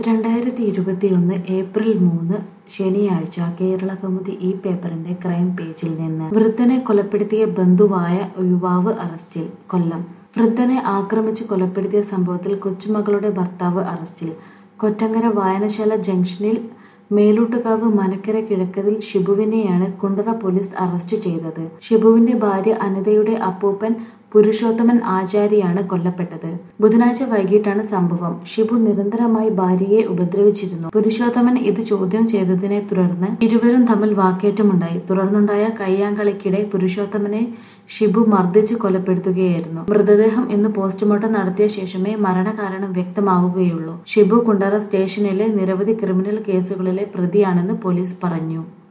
രണ്ടായിരത്തി ഇരുപത്തിയൊന്ന് ഏപ്രിൽ മൂന്ന് ശനിയാഴ്ച കേരളകൗമുദി ഈ പേപ്പറിന്റെ ക്രൈം പേജിൽ നിന്ന് വൃദ്ധനെ കൊലപ്പെടുത്തിയ ബന്ധുവായ യുവാവ് അറസ്റ്റിൽ കൊല്ലം വൃദ്ധനെ ആക്രമിച്ച് കൊലപ്പെടുത്തിയ സംഭവത്തിൽ കൊച്ചുമകളുടെ ഭർത്താവ് അറസ്റ്റിൽ കൊറ്റങ്കര വായനശാല ജംഗ്ഷനിൽ മേലൂട്ടുകാവ് മനക്കര കിഴക്കതിൽ ഷിബുവിനെയാണ് കുണ്ടറ പോലീസ് അറസ്റ്റ് ചെയ്തത് ഷിബുവിന്റെ ഭാര്യ അനിതയുടെ അപ്പൂപ്പൻ പുരുഷോത്തമൻ ആചാരിയാണ് കൊല്ലപ്പെട്ടത് ബുധനാഴ്ച വൈകിട്ടാണ് സംഭവം ഷിബു നിരന്തരമായി ഭാര്യയെ ഉപദ്രവിച്ചിരുന്നു പുരുഷോത്തമൻ ഇത് ചോദ്യം ചെയ്തതിനെ തുടർന്ന് ഇരുവരും തമ്മിൽ വാക്കേറ്റമുണ്ടായി തുടർന്നുണ്ടായ കയ്യാങ്കളിക്കിടെ പുരുഷോത്തമനെ ഷിബു മർദ്ദിച്ച് കൊലപ്പെടുത്തുകയായിരുന്നു മൃതദേഹം ഇന്ന് പോസ്റ്റ്മോർട്ടം നടത്തിയ ശേഷമേ മരണകാരണം വ്യക്തമാവുകയുള്ളൂ ഷിബു കുണ്ടറ സ്റ്റേഷനിലെ നിരവധി ക്രിമിനൽ കേസുകളിലെ പ്രതിയാണെന്ന് പോലീസ് പറഞ്ഞു